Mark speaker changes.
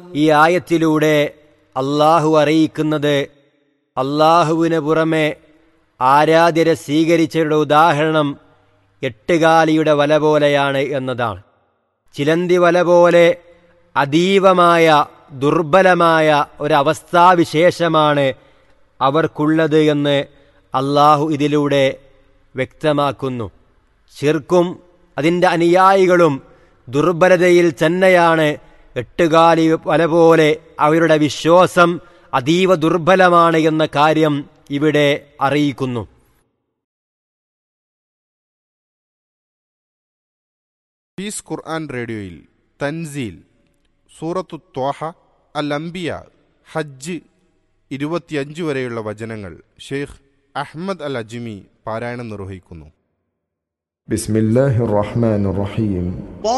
Speaker 1: ഈ ആയത്തിലൂടെ അള്ളാഹു അറിയിക്കുന്നത് അള്ളാഹുവിന് പുറമെ ആരാധ്യരെ സ്വീകരിച്ചവരുടെ ഉദാഹരണം എട്ടുകാലിയുടെ വല പോലെയാണ് എന്നതാണ് ചിലന്തി വല പോലെ അതീവമായ ദുർബലമായ ഒരവസ്ഥാവിശേഷമാണ് അവർക്കുള്ളത് എന്ന് അള്ളാഹു ഇതിലൂടെ വ്യക്തമാക്കുന്നു ശിർക്കും അതിൻ്റെ അനുയായികളും ദുർബലതയിൽ തന്നെയാണ് എട്ടുകാലി വല പോലെ അവരുടെ വിശ്വാസം അതീവ ദുർബലമാണ് എന്ന കാര്യം ഇവിടെ അറിയിക്കുന്നു
Speaker 2: പീസ് ഖുർആൻ റേഡിയോയിൽ തൻസീൽ സൂറത്തു ത്വാഹ അൽ അംബിയ ഹജ്ജ് ഇരുപത്തിയഞ്ച് വരെയുള്ള വചനങ്ങൾ ഷെയ്ഖ് അഹ്മദ് അൽ അജ്മി പാരായണം നിർവഹിക്കുന്നു
Speaker 3: بسم الله الرحمن الرحيم